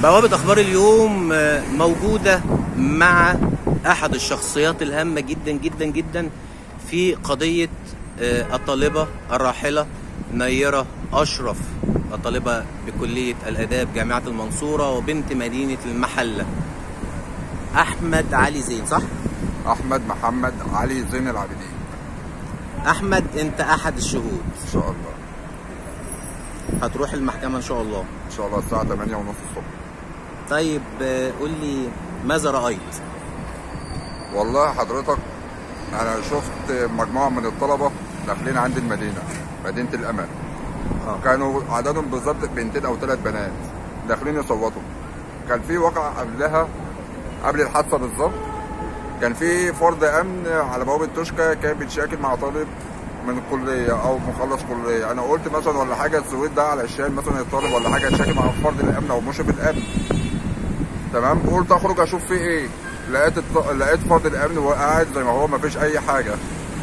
بوابة أخبار اليوم آه، موجودة مع أحد الشخصيات الهامة جدا جدا جدا في قضية آه، الطالبة الراحلة نيرة أشرف الطالبة بكلية الآداب جامعة المنصورة وبنت مدينة المحلة أحمد علي زين صح؟ احمد محمد علي زين العابدين أحمد أنت أحد الشهود ان شاء الله هتروح المحكمة إن شاء الله ان شاء الله الساعه 8 ونص الصبح طيب آه، قول لي ماذا رأيت؟ والله حضرتك انا شفت مجموعه من الطلبه داخلين عند المدينه مدينه الامل آه. كانوا عددهم بالظبط بنتين او ثلاث بنات داخلين يصوتوا كان في واقعه قبلها قبل الحادثه بالظبط كان في فرد امن على بوابه توشكا كان بيتشاكل مع طالب من الكليه او مخلص كليه انا قلت مثلا ولا حاجه السويد ده علشان مثلا الطالب ولا حاجه يتشاكل مع فرد الامن او مشرف الامن تمام قلت اخرج اشوف فيه ايه لقيت الط... لقيت فرد الامن وقاعد زي ما هو ما فيش اي حاجه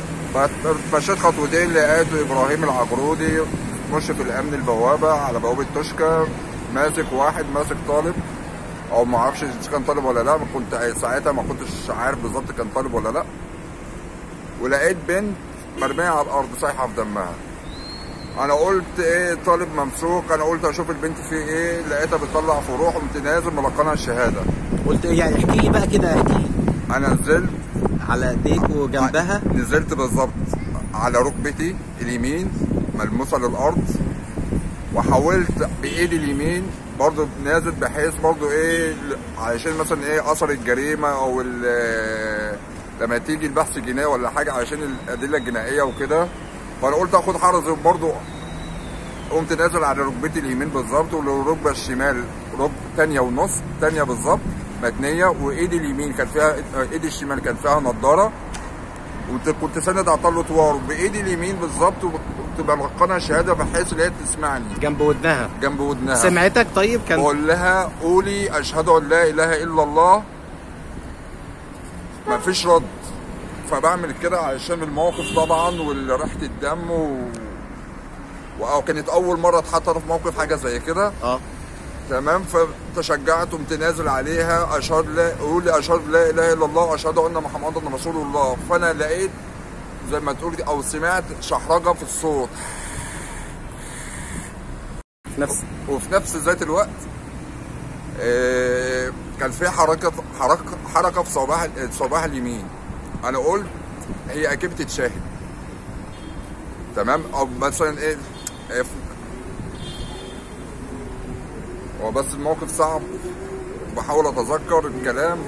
فمشيت خطوتين لقيت ابراهيم العقرودي مشرف الامن البوابه على بوابه توشكا ماسك واحد ماسك طالب او ما اعرفش اذا كان طالب ولا لا كنت ساعتها ما كنتش عارف بالظبط كان طالب ولا لا ولقيت بنت مرميه على الارض سايحه في دمها انا قلت ايه طالب ممسوك انا قلت اشوف البنت فيه ايه لقيتها بتطلع في روح قمت نازل ملقنها الشهاده قلت يعني احكي لي بقى كده احكي لي انا نزلت على ايديك وجنبها نزلت بالظبط على ركبتي اليمين ملموسه للارض وحاولت بايدي اليمين برضو نازل بحيث برضو ايه علشان مثلا ايه اثر الجريمه او ال- لما تيجي البحث الجنائي ولا حاجه علشان الادله الجنائيه وكده فانا قلت اخد حرز برضو قمت نازل على ركبتي اليمين بالظبط والركبه الشمال ركبه تانية ونص تانية بالظبط متنيه وايدي اليمين كان فيها ايدي الشمال كان فيها نضاره كنت كنت ساند على طاوله وار بايدي اليمين بالظبط وكنت بلقنها شهاده بحيث ان هي تسمعني جنب ودنها جنب ودنها سمعتك طيب كان بقول لها قولي اشهد ان لا اله الا الله ما فيش رد فبعمل كده علشان الموقف طبعا وريحه الدم و... وكانت اول مره اتحط أنا في موقف حاجه زي كده اه تمام فتشجعت قمت نازل عليها اشهد لا قولي اشهد لا اله الا الله واشهد ان محمدا رسول الله فانا لقيت زي ما تقول او سمعت شحرجه في الصوت في نفس وفي نفس ذات الوقت آه، كان في حركه حركه حركه في صباح صباح اليمين انا قلت هي اكيد بتتشاهد تمام او مثلا ايه إيه، هو بس الموقف صعب بحاول اتذكر الكلام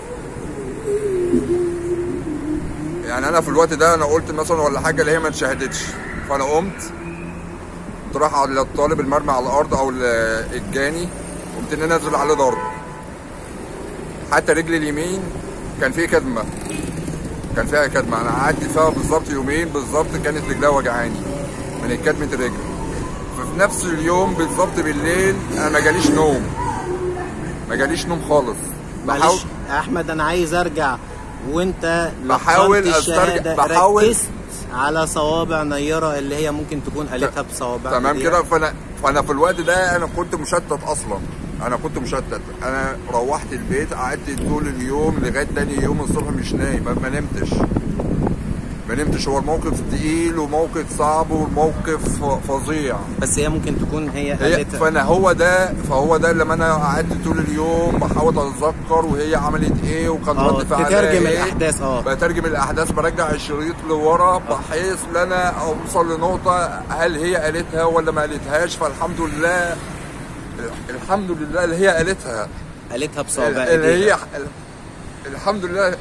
يعني انا في الوقت ده انا قلت مثلا ولا حاجه اللي هي ما اتشاهدتش فانا قمت قمت رايح على الطالب المرمي على الارض او ال- الجاني قمت إن أنا نازل عليه ضرب حتى رجلي اليمين كان فيه كدمه كان فيها كدمه انا قعدت فيها بالظبط يومين بالظبط كانت رجلها وجعاني من كدمه الرجل ففي نفس اليوم بالظبط بالليل انا ما جاليش نوم ما جاليش نوم خالص بحاول معلش يا احمد انا عايز ارجع وانت بحاول لقنت أسترجع- الشهادة، بحاول- ركزت على صوابع نيرة اللي هي ممكن تكون قالتها بصوابع تمام إيديها. كده فانا فانا في الوقت ده انا كنت مشتت اصلا انا كنت مشتت انا روحت البيت قعدت طول اليوم لغايه تاني يوم الصبح مش نايم ما- ما نمتش ما نمتش هو الموقف تقيل وموقف صعب وموقف فظيع بس هي ممكن تكون هي هي قالتها فانا هو ده فهو ده لما انا قعدت طول اليوم بحاول اتذكر وهي عملت ايه وكان اه رد فعلها تترجم ايه الاحداث اه بترجم الاحداث برجع الشريط لورا بحيث ان انا اوصل لنقطه هل هي قالتها ولا ما قالتهاش فالحمد لله الحمد لله اللي هي قالتها قالتها بصوابع اللي هي ايديها الحمد لله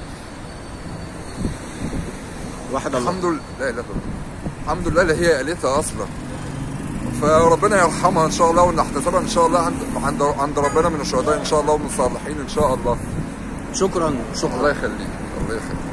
واحد الله الحمد لله لا لا لا. الحمد لله اللي هي قالتها اصلا فربنا يرحمها ان شاء الله ونحتسبها ان شاء الله عند عند عند ربنا من الشهداء ان شاء الله ومن الصالحين ان شاء الله شكرا الله شكرا يخليك الله يخليك